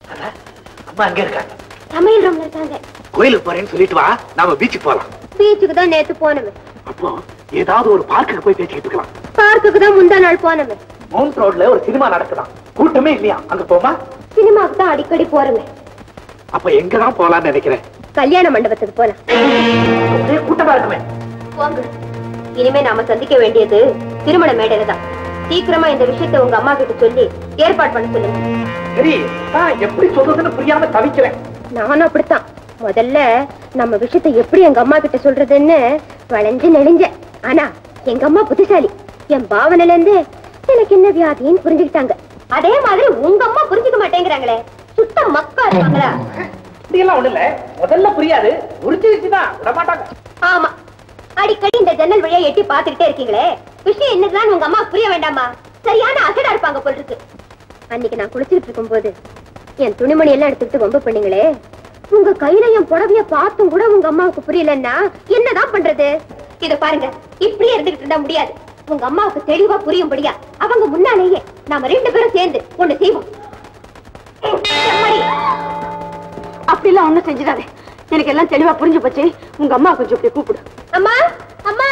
அம்மா அங்க இருக்காங்க சமையல் ரூம்ல இருக்காங்க கோயிலுக்கு போறேன்னு சொல்லிட்டு வா நாம பீச்சுக்கு போலாம் பீச்சுக்கு தான் நேத்து போனமே அப்போ ஏதாவது ஒரு பார்க்குக்கு போய் பேசிக்கிட்டு இருக்கலாம் பார்க்குக்கு தான் முந்தா நாள் போனமே மவுண்ட் ரோட்ல ஒரு சினிமா நடக்குதாம் கூட்டமே இல்லையா அங்க போமா சினிமாவுக்கு தான் அடிக்கடி போறமே அப்ப எங்கதான் போலாம்னு நினைக்கிறேன் கல்யாண மண்டபத்துக்கு போலாம் ஒரே கூட்டமா இருக்குமே போங்க இனிமே நாம சந்திக்க வேண்டியது திருமண மேடையில தான் சீக்கிரமா இந்த விஷயத்தை உங்க அம்மா கிட்ட சொல்லி ஏற்பாடு பண்ண சொல்லுங்க சரி நான் எப்படி சொல்றதுன்னு புரியாம தவிக்கிறேன் நானும் அப்படித்தான் முதல்ல நம்ம விஷயத்தை எப்படி எங்க அம்மா கிட்ட சொல்றதுன்னு வளைஞ்சு நெளிஞ்சேன் ஆனா எங்க அம்மா புத்திசாலி என் பாவனையில இருந்து எனக்கு என்ன வியாதின்னு புரிஞ்சுக்கிட்டாங்க அதே மாதிரி உங்க அம்மா புரிஞ்சுக்க மாட்டேங்கிறாங்களே சுத்த மக்கா இருப்பாங்களா இப்படியெல்லாம் ஒண்ணு இல்ல முதல்ல புரியாது புரிஞ்சுக்கிச்சுதான் விட மாட்டாங்க ஆமா அடிக்கடி இந்த ஜன்னல் வழியா எட்டி பாத்துக்கிட்டே இருக்கீங்களே விஷயம் என்னதான் உங்க அம்மா புரிய வேண்டாமா சரியான அசடா இருப்பாங்க போல் இருக்கு அன்னைக்கு நான் குளிச்சுட்டு இருக்கும்போது என் துணிமணி எல்லாம் எடுத்துக்கிட்டு ரொம்ப பண்ணீங்களே உங்க கையில என் புடவைய பார்த்தும் கூட உங்க அம்மாவுக்கு புரியலன்னா என்னதான் பண்றது இத பாருங்க இப்படியே இருந்துகிட்டு இருந்தா முடியாது உங்க அம்மாவுக்கு தெளிவா புரியும்படியா அவங்க முன்னாலேயே நாம ரெண்டு பேரும் சேர்ந்து ஒண்ணு செய்வோம் எம்மாடி. அப்படிலாம் ஒண்ணும் செஞ்சிடாதே எனக்கு எல்லாம் தெளிவா புரிஞ்சு போச்சு உங்க அம்மா கொஞ்சம் இப்படி கூப்பிடு அம்மா அம்மா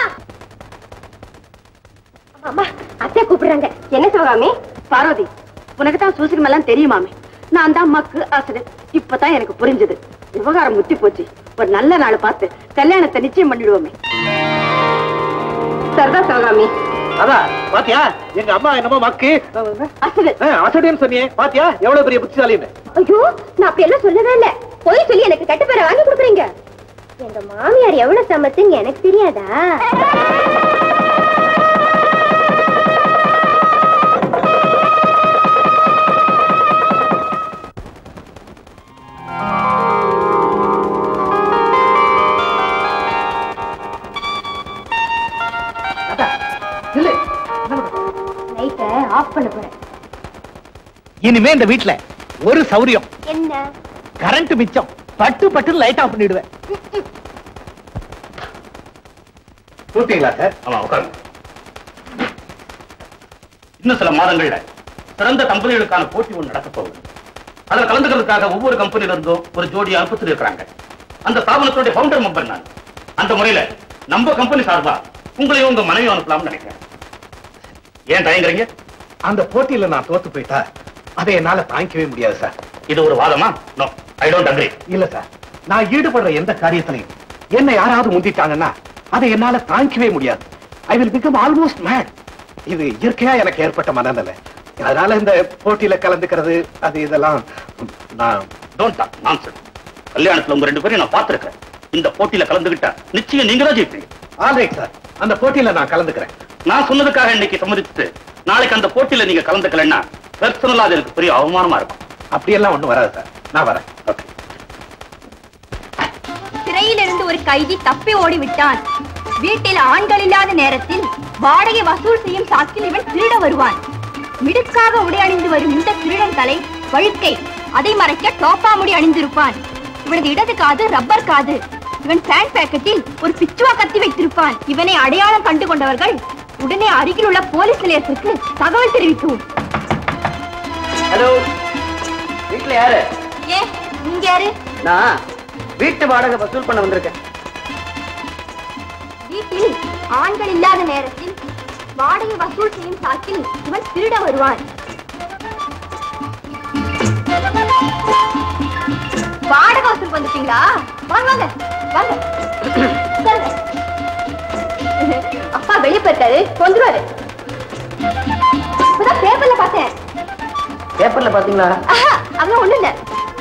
அம்மா அத்தை கூப்பிடுறாங்க என்ன சிவகாமி பார்வதி உனக்கு தான் சூசிகம் எல்லாம் தெரியுமாமே நான் தான் மக்கு ஆசிரியர் இப்பதான் எனக்கு புரிஞ்சது விவகாரம் முத்தி போச்சு ஒரு நல்ல நாள் பார்த்து கல்யாணத்தை நிச்சயம் பண்ணிடுவோமே சரிதான் சிவகாமி அதான் பாத்தியா எங்க அம்மா என்னமோ மக்கு அசடு அசடின்னு சொன்னியே பாத்தியா எவ்வளவு பெரிய புத்திசாலின்னு ஐயோ நான் அப்படி எல்லாம் சொல்லவே இல்ல போய் சொல்லி எனக்கு கெட்ட பேரை வாங்கி கொடுக்குறீங்க எங்க மாமியார் எவ்வளவு சமத்துங்க எனக்கு தெரியாதா இல்ல லைட்டை ஆஃப் பண்ண போறேன் இனிமே இந்த வீட்ல ஒரு சௌரியம் என்ன கரண்ட் மிச்சம் பட்டு பட்டு லைட் ஆஃப் பண்ணிடுவேன் கூப்பிட்டீங்களா சார் ஆமா உட்காருங்க இன்னும் சில மாதங்கள்ல சிறந்த கம்பெனிகளுக்கான போட்டி ஒன்று நடக்க போகுது அதில் கலந்துக்கிறதுக்காக ஒவ்வொரு கம்பெனில இருந்தும் ஒரு ஜோடி அனுப்பத்தில் இருக்கிறாங்க அந்த ஸ்தாபனத்துடைய ஃபவுண்டர் மெம்பர் நான் அந்த முறையில நம்ம கம்பெனி சார்பா உங்களையும் உங்க மனைவி அனுப்பலாம்னு நினைக்கிறேன் ஏன் தயங்குறீங்க அந்த போட்டியில நான் தோத்து போயிட்டா அதை என்னால தாங்கிக்கவே முடியாது சார் இது ஒரு வாதமா நோ ஐ டோன்ட் அக்ரி இல்ல சார் நான் ஈடுபடுற எந்த காரியத்திலையும் என்ன யாராவது முந்திட்டாங்கன்னா அதை என்னால தாங்கிக்கவே முடியாது I will become almost mad இது இயற்கையா எனக்கு ஏற்பட்ட மனநிலை அதனால இந்த போட்டியில கலந்துக்கிறது அது இதெல்லாம் நான் டோன்ட் டாக் நான்சென்ஸ் கல்யாணத்துல உங்க ரெண்டு பேரையும் நான் பார்த்திருக்கேன் இந்த போட்டியில கலந்துகிட்டா நிச்சயம் நீங்க தான் ஜெயிப்பீங்க ஆல்ரைட் சார் அந்த போட்டியில நான் கலந்துக்கிறேன் நான் சொன்னதுக்காக இன்னைக்கு சம்மதிச்சுட்டு நாளைக்கு அந்த போட்டியில நீங்க கலந்துக்கலைன்னா பர்சனலா அது எனக்கு பெரிய அவமானமா இருக்கும் அப்படியெல்லாம் ஒண்ணும் வராது சார் நான் வரேன் ஓகே சிறையிலிருந்து ஒரு கைதி தப்பி ஓடி விட்டான் வீட்டில் ஆண்கள் இல்லாத நேரத்தில் வாடகை வசூல் செய்யும் சாக்கில் இவன் திருட வருவான் மிடுக்காக உடை அணிந்து வரும் இந்த திருடன் தலை வழுக்கை அதை மறைக்க டோப்பா முடி அணிந்திருப்பான் இவனது இடது காது ரப்பர் காது இவன் பேண்ட் பாக்கெட்டில் ஒரு பிச்சுவா கத்தி வைத்திருப்பான் இவனை அடையாளம் கண்டு கொண்டவர்கள் உடனே அருகில் உள்ள போலீஸ் நிலையத்திற்கு தகவல் தெரிவிக்கும் ஹலோ வீட்ல யாரு ஏ இங்க யாரு நான் வீட்டு வாடகை வசூல் பண்ண வந்திருக்கேன் வீட்டில் ஆண்கள் இல்லாத நேரத்தில் வாடகை வசூல் செய்யும் சாக்கில் இவன் திருட வருவான் வாடகை வசூல் வந்துட்டீங்களா வாங்க வாங்க வாங்க உட்காருங்க. அப்பா வெளியே போயிருக்காரு வந்துருவாரு இப்பதான் பேப்பர்ல பார்த்தேன் பேப்பர்ல பாத்தீங்களா ஆஹா, அதெல்லாம் ஒண்ணு இல்ல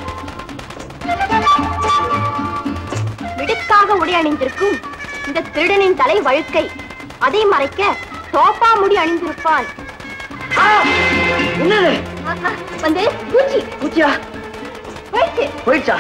மிடுக்காக உடை அணிந்திருக்கும் இந்த திருடனின் தலை வழுக்கை அதை மறைக்க தோப்பா முடி அணிந்திருப்பான் என்னது ஆஹா, வந்து பூச்சி பூச்சியா போயிடுச்சு போயிடுச்சா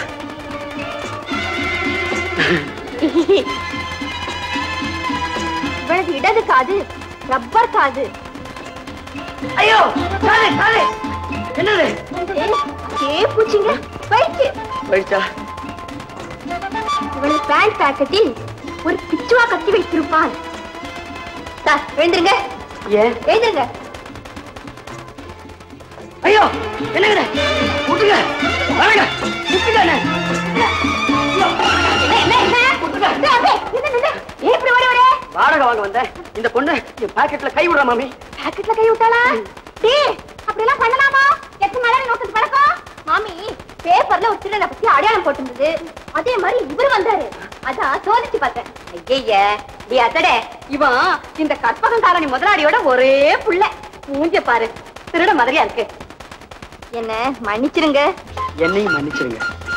இவனது இடது காது ரப்பர் காது ஐயோ காலே காலே என்னது வந்து அதே பூச்சிங்க போயிடுச்சு போயிடுச்சா இவனது பேண்ட் பாக்கெட்டில் ஒரு பிச்சுவா கத்தி வைத்திருப்பான் சார் எழுந்திருங்க ஏன் எழுந்திருங்க ஐயோ என்னங்க விட்டுங்க வாடகை வாங்க வந்தேன் இந்த பொண்ணு என் பாக்கெட்ல கை விடுற மாமி பாக்கெட்ல கை விட்டாளா டேய் அப்படி எல்லாம் பண்ணலாமா எத்தனை நாளா நோக்கத்து பழக்கம் மாமி பேப்பர்ல ஒரு திருடனை பத்தி அடையாளம் போட்டிருந்தது அதே மாதிரி இவர் வந்தாரு அதான் சோதிச்சு பார்த்தேன் ஐய நீ அத்தடே இவன் இந்த கற்பகங்காரணி முதலாளியோட ஒரே புள்ள மூஞ்ச பாரு திருட மாதிரியா இருக்கு என்ன மன்னிச்சிருங்க என்னையும் மன்னிச்சிருங்க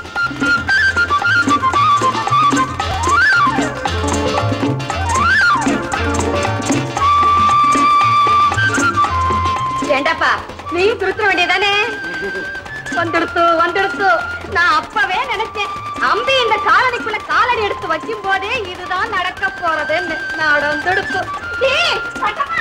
ஏண்டாப்பா நீயும் திருத்த வேண்டியதானே வந்துடுத்து வந்துடுத்து நான் அப்பவே நினைச்சேன் அம்பி இந்த காலனிக்குள்ள காலடி எடுத்து வைக்கும் போதே இதுதான் நடக்க போறதுன்னு நடந்துடுத்து ஏய், சட்டமா